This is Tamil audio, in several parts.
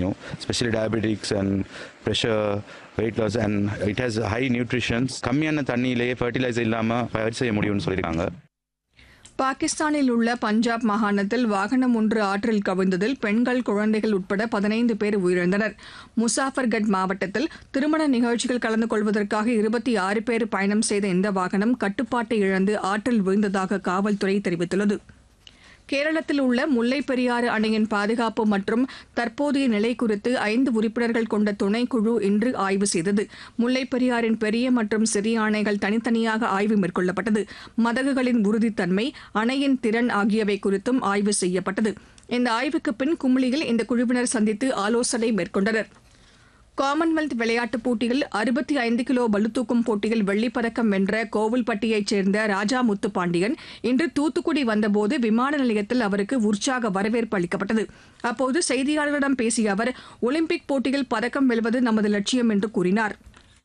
முடியும் specially diabetics and pressure weight loss and it has high nutritions கம்மியான தண்ணியிலேயே ஃபர்டிலைசர் இல்லாமல் பயிர் செய்ய முடியும்னு சொல்லியிருக்காங்க பாகிஸ்தானில் உள்ள பஞ்சாப் மாகாணத்தில் வாகனம் ஒன்று ஆற்றில் கவிழ்ந்ததில் பெண்கள் குழந்தைகள் உட்பட பதினைந்து பேர் உயிரிழந்தனர் முசாஃபர்கட் மாவட்டத்தில் திருமண நிகழ்ச்சிகள் கலந்து கொள்வதற்காக இருபத்தி ஆறு பேர் பயணம் செய்த இந்த வாகனம் கட்டுப்பாட்டை இழந்து ஆற்றில் விழுந்ததாக காவல்துறை தெரிவித்துள்ளது கேரளத்தில் உள்ள முல்லைப் பெரியாறு அணையின் பாதுகாப்பு மற்றும் தற்போதைய நிலை குறித்து ஐந்து உறுப்பினர்கள் கொண்ட துணைக்குழு இன்று ஆய்வு செய்தது முல்லைப் பெரியாறின் பெரிய மற்றும் சிறிய அணைகள் தனித்தனியாக ஆய்வு மேற்கொள்ளப்பட்டது மதகுகளின் உறுதித்தன்மை அணையின் திறன் ஆகியவை குறித்தும் ஆய்வு செய்யப்பட்டது இந்த ஆய்வுக்கு பின் குமுளியில் இந்த குழுவினர் சந்தித்து ஆலோசனை மேற்கொண்டனர் காமன்வெல்த் விளையாட்டுப் போட்டியில் அறுபத்தி ஐந்து கிலோ பளுதூக்கும் போட்டியில் வெள்ளிப் பதக்கம் வென்ற கோவில்பட்டியைச் சேர்ந்த ராஜா முத்துப்பாண்டியன் இன்று தூத்துக்குடி வந்தபோது விமான நிலையத்தில் அவருக்கு உற்சாக வரவேற்பு அளிக்கப்பட்டது அப்போது செய்தியாளர்களிடம் பேசிய அவர் ஒலிம்பிக் போட்டியில் பதக்கம் வெல்வது நமது லட்சியம் என்று கூறினார்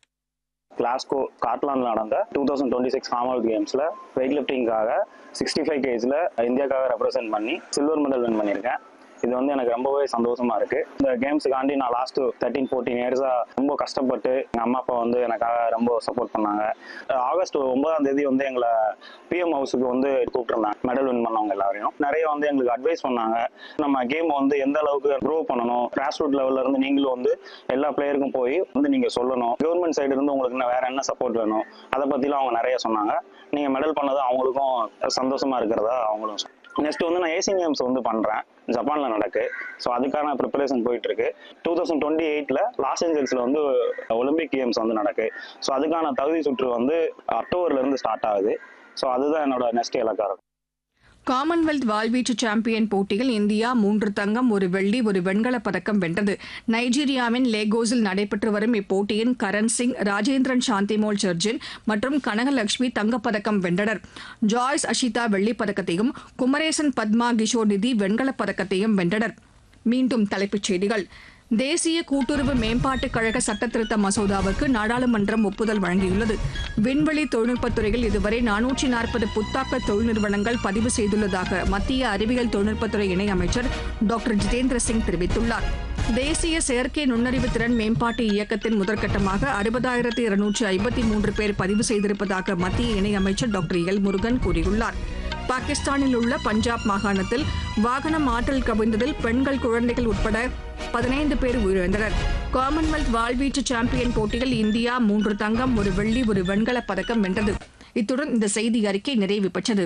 கிளாஸ்கோ ஸ்காட்லாண்டில் நடந்த two thousand twenty six Commonwealth கேம்ஸில் வெயிட் லிஃப்டிங்காக சிக்ஸ்டி ஃபைவ் கேஜில் இந்தியாக்காக ரெப்ரசென்ட் பண்ணி சில்வர் மெடல் வின் பண்ணியிருக்கேன் இது வந்து எனக்கு ரொம்பவே சந்தோஷமா இருக்கு இந்த கேம்ஸுக்காண்டி நான் லாஸ்ட் தேர்ட்டீன் ஃபோர்டீன் இயர்ஸா ரொம்ப கஷ்டப்பட்டு எங்க அம்மா அப்பா வந்து எனக்காக ரொம்ப சப்போர்ட் பண்ணாங்க ஆகஸ்ட் ஒன்பதாம் தேதி வந்து எங்களை பிஎம் ஹவுஸுக்கு வந்து கூப்பிட்டுருந்தாங்க மெடல் வின் பண்ணவங்க எல்லாரையும் நிறைய வந்து எங்களுக்கு அட்வைஸ் பண்ணாங்க நம்ம கேம் வந்து எந்த அளவுக்கு க்ரோ பண்ணணும் கிராஸ் ரூட் லெவல்ல இருந்து நீங்களும் வந்து எல்லா பிளேயருக்கும் போய் வந்து நீங்க சொல்லணும் கவர்மெண்ட் சைடு இருந்து உங்களுக்கு இன்னும் வேற என்ன சப்போர்ட் வேணும் அதை பத்திலாம் அவங்க நிறைய சொன்னாங்க நீங்க மெடல் பண்ணது அவங்களுக்கும் சந்தோஷமா இருக்கிறதா அவங்களும் சொன்னாங்க. நெக்ஸ்ட் வந்து நான் ஏசியன் கேம்ஸ் வந்து பண்றேன் ஜப்பான்ல நடக்கு ஸோ அதுக்கான ப்ரிப்பரேஷன் போயிட்டு இருக்கு டூ தௌசண்ட் டுவெண்ட்டி எயிட்ல லாஸ் ஏஞ்சல்ஸ்ல வந்து ஒலிம்பிக் கேம்ஸ் வந்து நடக்கு ஸோ அதுக்கான தகுதி சுற்று வந்து அக்டோபர்ல இருந்து ஸ்டார்ட் ஆகுது ஸோ அதுதான் என்னோட நெக்ஸ்ட் இலக்கா இருக்கும் காமன்வெல்த் வாள்வீச்சு சாம்பியன் போட்டியில் இந்தியா மூன்று தங்கம் ஒரு வெள்ளி ஒரு வெண்கலப் பதக்கம் வென்றது நைஜீரியாவின் லேகோஸில் நடைபெற்று வரும் இப்போட்டியின் கரண் சிங் ராஜேந்திரன் சாந்திமோல் சர்ஜின் மற்றும் கனகலட்சுமி தங்கப்பதக்கம் வென்றனர் ஜாய்ஸ் அஷிதா வெள்ளிப் பதக்கத்தையும் குமரேசன் பத்மா கிஷோர் நிதி வெண்கலப் பதக்கத்தையும் வென்றனர் மீண்டும் தலைப்புச் செய்திகள் தேசிய கூட்டுறவு மேம்பாட்டுக் கழக சட்டத்திருத்த மசோதாவுக்கு நாடாளுமன்றம் ஒப்புதல் வழங்கியுள்ளது விண்வெளி தொழில்நுட்பத் துறையில் இதுவரை நானூற்றி நாற்பது புத்தாக்க தொழில் நிறுவனங்கள் பதிவு செய்துள்ளதாக மத்திய அறிவியல் தொழில்நுட்பத்துறை இணையமைச்சர் டாக்டர் ஜிதேந்திர சிங் தெரிவித்துள்ளார் தேசிய செயற்கை நுண்ணறிவு திறன் மேம்பாட்டு இயக்கத்தின் முதற்கட்டமாக அறுபதாயிரத்து இருநூற்று ஐம்பத்தி மூன்று பேர் பதிவு செய்திருப்பதாக மத்திய இணையமைச்சர் டாக்டர் எல் முருகன் கூறியுள்ளார் பாகிஸ்தானில் உள்ள பஞ்சாப் மாகாணத்தில் வாகனம் ஆற்றில் கவிழ்ந்ததில் பெண்கள் குழந்தைகள் உட்பட பதினைந்து பேர் உயிரிழந்தனர் காமன்வெல்த் வாள்வீச்சு சாம்பியன் போட்டியில் இந்தியா மூன்று தங்கம் ஒரு வெள்ளி ஒரு வெண்கலப் பதக்கம் வென்றது இத்துடன் இந்த செய்தி அறிக்கை நிறைவு பெற்றது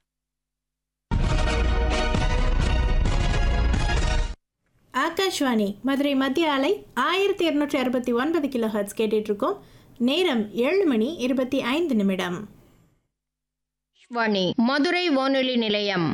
ஆகாஷ்வாணி மதுரை மத்திய அலை ஆயிரத்தி இருநூற்றி அறுபத்தி ஒன்பது கிலோ ஹர்ட்ஸ் கேட்டுட்ருக்கோம் நேரம் ஏழு மணி இருபத்தி ஐந்து நிமிடம் வாணி மதுரை வானொலி நிலையம்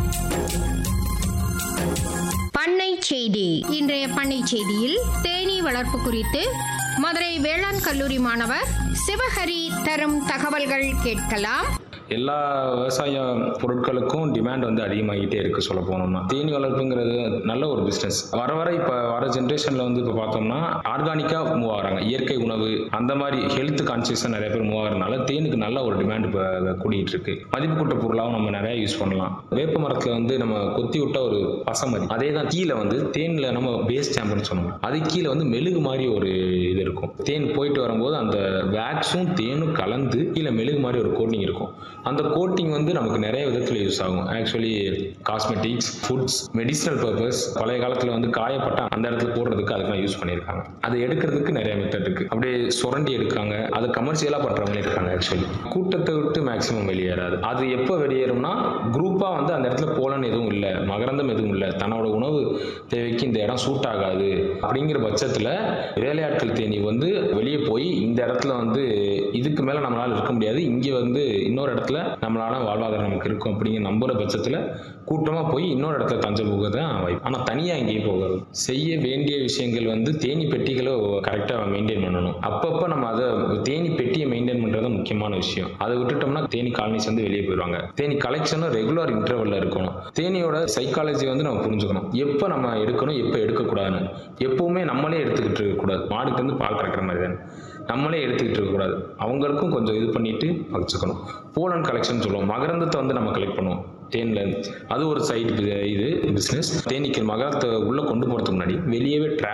பண்ணை செய்தி இன்றைய பண்ணை செய்தியில் தேனீ வளர்ப்பு குறித்து மதுரை வேளாண் கல்லூரி மாணவர் சிவஹரி தரும் தகவல்கள் கேட்கலாம் எல்லா விவசாய பொருட்களுக்கும் டிமாண்ட் வந்து அதிகமாகிட்டே இருக்கு சொல்ல போனோம்னா தேனி வளர்ப்புங்கிறது நல்ல ஒரு பிஸ்னஸ் வர வர இப்போ வர ஜென்ரேஷனில் வந்து இப்போ பார்த்தோம்னா ஆர்கானிக்காக மூவ் ஆகிறாங்க இயற்கை உணவு அந்த மாதிரி ஹெல்த் கான்சியஸாக நிறைய பேர் மூவ் ஆகிறதுனால தேனுக்கு நல்ல ஒரு டிமாண்ட் இப்போ கூடிட்டு இருக்கு மதிப்பு கூட்ட பொருளாகவும் நம்ம நிறைய யூஸ் பண்ணலாம் வேப்ப மரத்தில் வந்து நம்ம கொத்தி விட்ட ஒரு பசமதி அதே தான் கீழே வந்து தேனில் நம்ம பேஸ் சாம்பல்னு சொன்னோம் அது கீழே வந்து மெழுகு மாதிரி ஒரு இது இருக்கும் தேன் போயிட்டு வரும்போது அந்த வேக்ஸும் தேனும் கலந்து கீழே மெழுகு மாதிரி ஒரு கோட்டிங் இருக்கும் அந்த கோட்டிங் வந்து நமக்கு நிறைய விதத்தில் யூஸ் ஆகும் actually cosmetics foods medicinal purpose பழைய காலத்தில் வந்து காயப்பட்ட அந்த இடத்துல போடுறதுக்கு அதுக்கெல்லாம் யூஸ் பண்ணியிருக்காங்க அதை எடுக்கிறதுக்கு நிறைய மெத்தட் இருக்கு அப்படியே சுரண்டி எடுக்காங்க அதை கமர்ஷியலாக பண்ணுறவங்களே இருக்காங்க ஆக்சுவலி கூட்டத்தை விட்டு மேக்ஸிமம் வெளியேறாது அது எப்போ வெளியேறும்னா குரூப்பாக வந்து அந்த இடத்துல போலன்னு எதுவும் இல்லை மகரந்தம் எதுவும் இல்லை தன்னோட உணவு தேவைக்கு இந்த இடம் சூட் ஆகாது அப்படிங்கிற பட்சத்தில் வேலையாட்கள் தேனி வந்து வெளியே போய் இந்த இடத்துல வந்து இதுக்கு மேலே நம்மளால இருக்க முடியாது இங்கே வந்து இன்னொரு இடத்துல நம்மளால வாழ்வாதாரம் நமக்கு இருக்கும் அப்படிங்கிற நம்புற பட்சத்தில் கூட்டமாக போய் இன்னொரு இடத்துல தஞ்சம் போக தான் வாய்ப்பு ஆனால் தனியாக எங்கேயும் போகிறது செய்ய வேண்டிய விஷயங்கள் வந்து தேனி பெட்டிகளை கரெக்டாக மெயின்டைன் பண்ணணும் அப்பப்போ நம்ம அதை தேனி பெட்டியை மெயின்டைன் பண்ணுறது முக்கியமான விஷயம் அதை விட்டுட்டோம்னா தேனி காலனிஸ் வந்து வெளியே போயிடுவாங்க தேனி கலெக்ஷனும் ரெகுலர் இன்டர்வல்ல இருக்கணும் தேனியோட சைக்காலஜி வந்து நம்ம புரிஞ்சுக்கணும் எப்போ நம்ம எடுக்கணும் எப்போ எடுக்கக்கூடாதுன்னு எப்பவுமே நம்மளே எடுத்துக்கிட்டு இருக்கக்கூடாது மாடுக்கு வந்து பால் கறக்கிற மாதிரி தானே நம்மளே எடுத்துக்கிட்டு இருக்கக்கூடாது அவங்களுக்கும் கொஞ்சம் இது பண்ணிட்டு வச்சுக்கணும் போலன் கலெக்ஷன் சொல்லுவோம் மகரந்தத்தை வந்து நம்ம கலெக்ட் பண்ணுவோம் தேன்ல இருந்து அது ஒரு சைடு இது பிஸ்னஸ் தேனீக்கள் மகரத்தை உள்ள கொண்டு போறதுக்கு முன்னாடி வெளியவே